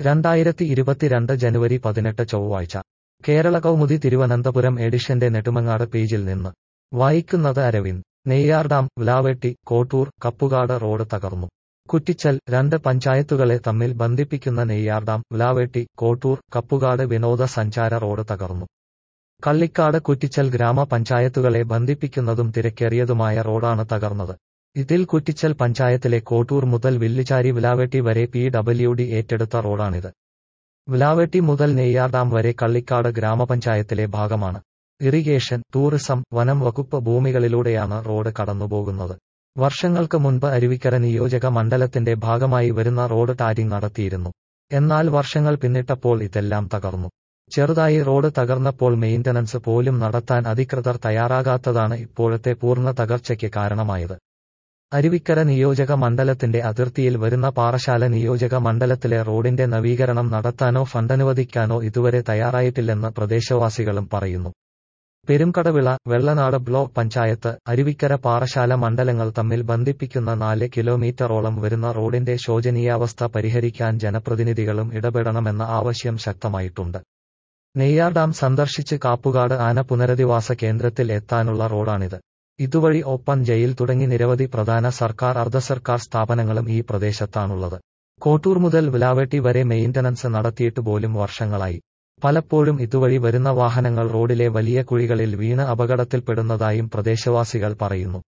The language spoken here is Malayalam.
രണ്ടായിരത്തി ഇരുപത്തിരണ്ട് ജനുവരി പതിനെട്ട് ചൊവ്വാഴ്ച കേരള കൗമുദി തിരുവനന്തപുരം എഡിഷന്റെ നെടുമങ്ങാട് പേജിൽ നിന്ന് വായിക്കുന്നത് അരവിന്ദ് നെയ്യാർ ഡാം വ്ലാവെട്ടി കോട്ടൂർ കപ്പുകാട് റോഡ് തകർന്നു കുറ്റിച്ചൽ രണ്ട് പഞ്ചായത്തുകളെ തമ്മിൽ ബന്ധിപ്പിക്കുന്ന നെയ്യാർ ഡാം വ്ലാവെട്ടി കോട്ടൂർ കപ്പുകാട് വിനോദസഞ്ചാര റോഡ് തകർന്നു കള്ളിക്കാട് കുറ്റിച്ചൽ ഗ്രാമപഞ്ചായത്തുകളെ ബന്ധിപ്പിക്കുന്നതും തിരക്കേറിയതുമായ റോഡാണ് തകർന്നത് ഇതിൽ കുറ്റിച്ചൽ പഞ്ചായത്തിലെ കോട്ടൂർ മുതൽ വില്ലുചാരി വിലാവെട്ടി വരെ പി ഡബ്ല്യു ഡി ഏറ്റെടുത്ത റോഡാണിത് വിലാവെട്ടി മുതൽ നെയ്യാർ ഡാം വരെ കള്ളിക്കാട് ഗ്രാമപഞ്ചായത്തിലെ ഭാഗമാണ് ഇറിഗേഷൻ ടൂറിസം വനം വകുപ്പ് ഭൂമികളിലൂടെയാണ് റോഡ് കടന്നുപോകുന്നത് വർഷങ്ങൾക്ക് മുൻപ് അരുവിക്കര നിയോജക മണ്ഡലത്തിന്റെ ഭാഗമായി വരുന്ന റോഡ് ടാരിംഗ് നടത്തിയിരുന്നു എന്നാൽ വർഷങ്ങൾ പിന്നിട്ടപ്പോൾ ഇതെല്ലാം തകർന്നു ചെറുതായി റോഡ് തകർന്നപ്പോൾ മെയിന്റനൻസ് പോലും നടത്താൻ അധികൃതർ തയ്യാറാകാത്തതാണ് ഇപ്പോഴത്തെ പൂർണ്ണ തകർച്ചയ്ക്ക് കാരണമായത് അരുവിക്കര നിയോജക മണ്ഡലത്തിന്റെ അതിർത്തിയിൽ വരുന്ന പാറശാല നിയോജക മണ്ഡലത്തിലെ റോഡിന്റെ നവീകരണം നടത്താനോ ഫണ്ടനുവദിക്കാനോ ഇതുവരെ തയ്യാറായിട്ടില്ലെന്ന് പ്രദേശവാസികളും പറയുന്നു പെരുംകടവിള വെള്ളനാട് ബ്ലോക്ക് പഞ്ചായത്ത് അരുവിക്കര പാറശാല മണ്ഡലങ്ങൾ തമ്മിൽ ബന്ധിപ്പിക്കുന്ന നാല് കിലോമീറ്ററോളം വരുന്ന റോഡിന്റെ ശോചനീയാവസ്ഥ പരിഹരിക്കാൻ ജനപ്രതിനിധികളും ഇടപെടണമെന്ന ആവശ്യം ശക്തമായിട്ടുണ്ട് നെയ്യാർ ഡാം സന്ദർശിച്ച് കാപ്പുകാട് ആന പുനരധിവാസ കേന്ദ്രത്തിൽ എത്താനുള്ള റോഡാണിത് ഇതുവഴി ഓപ്പൺ ജയിൽ തുടങ്ങി നിരവധി പ്രധാന സർക്കാർ അർദ്ധ സർക്കാർ സ്ഥാപനങ്ങളും ഈ പ്രദേശത്താണുള്ളത് കോട്ടൂർ മുതൽ വിലാവെട്ടി വരെ മെയിന്റനൻസ് നടത്തിയിട്ട് പോലും വർഷങ്ങളായി പലപ്പോഴും ഇതുവഴി വരുന്ന വാഹനങ്ങൾ റോഡിലെ വലിയ കുഴികളിൽ വീണ് അപകടത്തിൽപ്പെടുന്നതായും പ്രദേശവാസികൾ പറയുന്നു